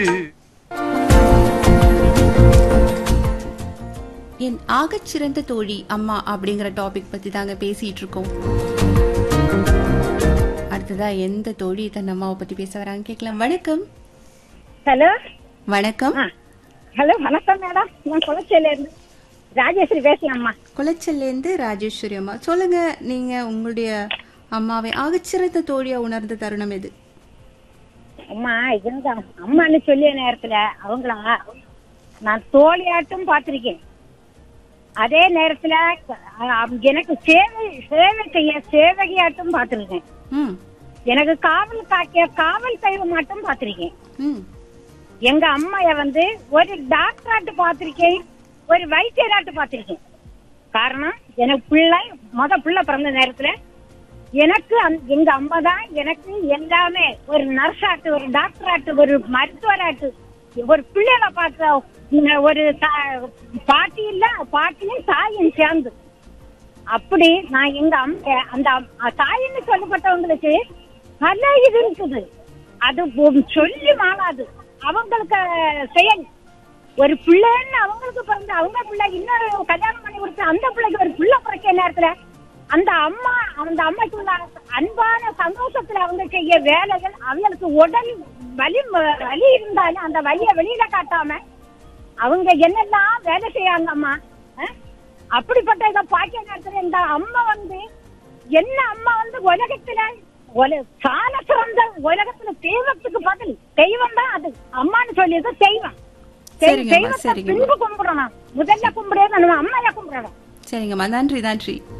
என் ஆகச்சிறந்த தோழி அம்மா அப்படிங்கிற டாபிக் பத்தி தாங்க பேசிட்டு இருக்கோம் அடுத்ததா எந்த தோழி தன் அம்மாவை பத்தி பேச வராங்க கேட்கலாம் வணக்கம் ஹலோ வணக்கம் ஆ ஹலோ வணக்கம் மேடம் நான் குளச்சேரியில இருந்து ராஜேஸ்வரி பேசுறேன்ம்மா குளச்சல்ல இருந்து ராஜேஸ்வரி அம்மா சொல்லுங்க நீங்க உங்களுடைய அம்மாவை ஆகச்சிறந்த தோழியா உணர்ந்த தருணம் எது அம்மா எங்க அம்மான்னு சொல்லிய நேரத்துல அவங்கள நான் தோழியாட்டும் பார்த்திருக்கேன் அதே நேரத்துல அஹ், எனக்கு சேவை சேவை செய்ய சேவகியாட்டும் பார்த்திருக்கேன் ம் எனக்கு காவல் காக்க காவல் தெய்வமாட்டும் பார்த்திருக்கேன் ம் எங்க அம்மைய வந்து ஒரு டாக்டராட்டு பார்த்திருக்கேன் ஒரு வைத்தியராட்டு பார்த்திருக்கேன் காரணம் எனக்கு பிள்ளை முத பிள்ளை பிறந்த நேரத்துல எனக்கு அந்த- எங்க அம்மா தான் எனக்கு எல்லாமே ஒரு நர்ஸாட்டு ஒரு டாக்டராட்டு ஒரு மருத்துவராட்டு ஒரு பிள்ளைகளை பார்த்த உம், ஒரு தா- பாட்டி இல்ல பாட்டியும் தாயும் சேர்ந்து அப்படி நான் எங்க அம்மா அந்த அம்- தாயின்னு சொல்லப்பட்டவங்களுக்கு பல இது இருக்குது அது ஒ- சொல்லி மாறாது அவங்களுக்கு செயல் ஒரு பிள்ளைன்னு அவங்களுக்கு பிறந்து அவங்க பிள்ளை இன்னொரு கல்யாணம் பண்ணி கொடுத்து அந்த பிள்ளைக்கு ஒரு பிள்ளை பிறக்க நேரத்துல அந்த அம்மா அந்த அம்மைக்கு உள்ள அன்பான சந்தோஷத்துல அவங்க செய்ய வேலைகள் அவங்களுக்கு உடல் வலி வலி இருந்தாலும் அந்த வலியை வெளியில காட்டாம அவங்க என்னெல்லாம் வேலை செய்யாங்க அம்மா அஹ்? அப்படிப்பட்ட இதை பாக்கிய நேரத்துல இந்த அம்மா வந்து என்ன அம்மா வந்து உலகத்துல உல- சால சிறந்த உலகத்துல தெய்வத்துக்கு பதில் தெய்வம் தான் அது அம்மான்னு சொல்லியது தெய்வம் தெய்- சரிங்கம்மா, தெய்வத்தை சரிங்கம்மா. பின்பு கும்பிடணும் முதல்ல கும்பிடுறது நம்ம அம்மையா கும்பிடணும் சரிங்கம்மா நன்றி நன்றி